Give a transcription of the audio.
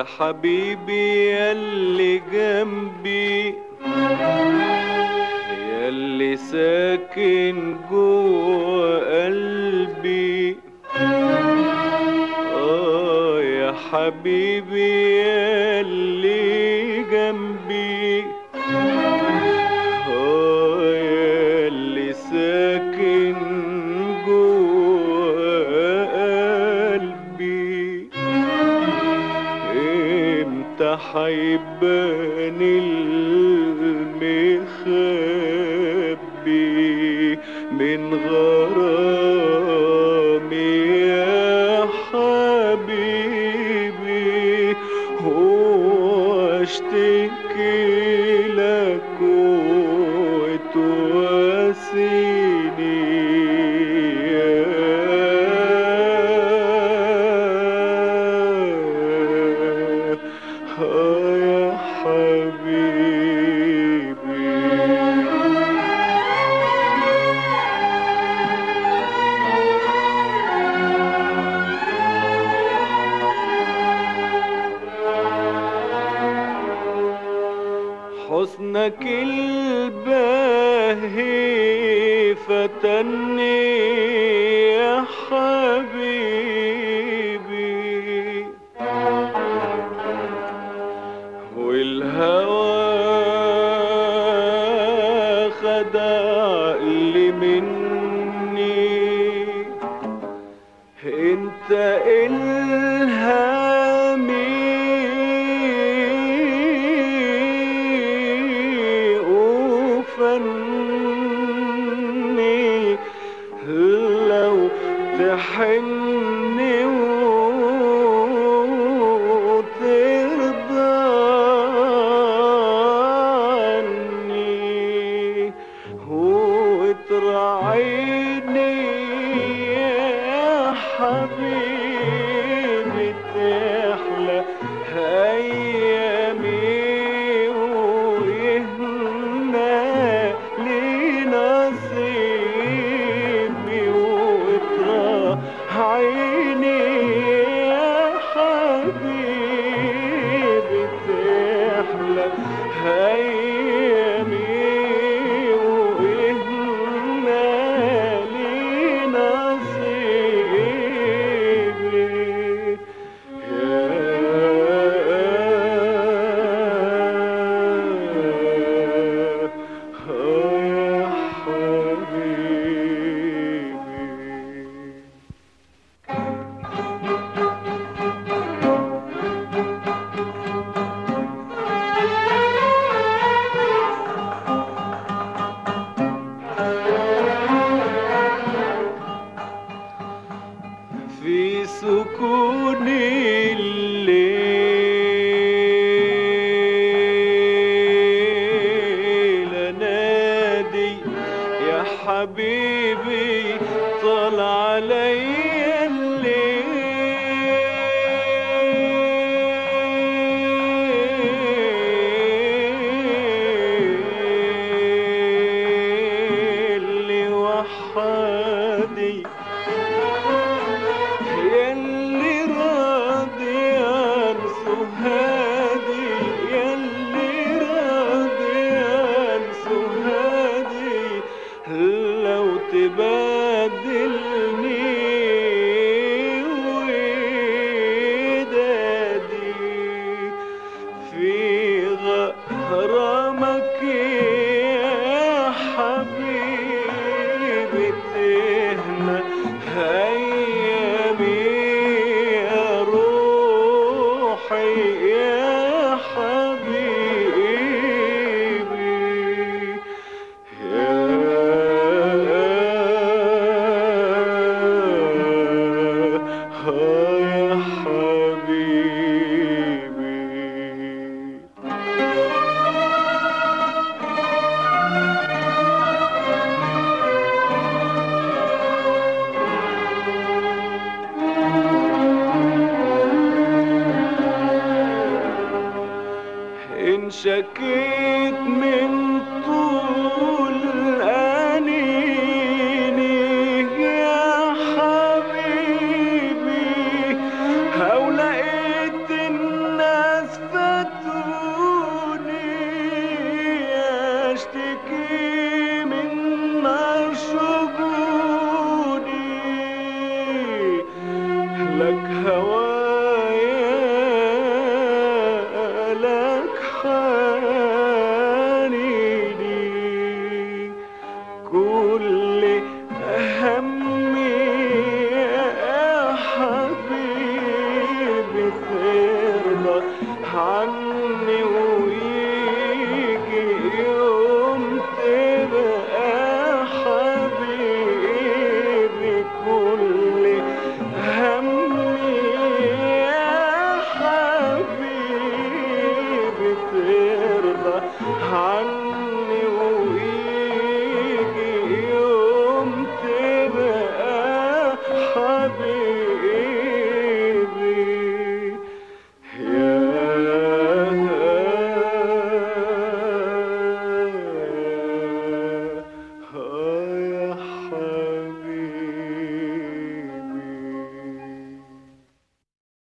يا حبيبي ياللي جنبي ياللي ساكن جوا قلبي اه يا حبيبي ياللي جنبي اه ياللي ساكن جوا قلبي امتى حيبان المخبي من غرامي يا حبيبي هو اشتكي لك وتواسيني يا يا حبيبي حسنك الباهي فتني يا حبيبي والهوى خد عقلي مني انت الهامي وفني لو تحني وترضى عني وترعيني يا حبيبي تحلى ايامي ويهنا لي نصيبي وترعيني يا حبيبي تحلى ايامي وإهنا لي نصيبي يا يا حبيبي في سكون الليل نادي يا حبيبي طال علي الليل وحدي يلي راضي عن سهادي يلي راضي عن سهادي لو تبادلني ودادي في غرامك يا حبيبي تهنى ايامي يا روحي يا حبيبي يا يا حبيبي إن شكيت من طول أنيني يا حبيبي أو لقيت الناس هوايا لك حنيني كل همي يا حبيبي ترضى عن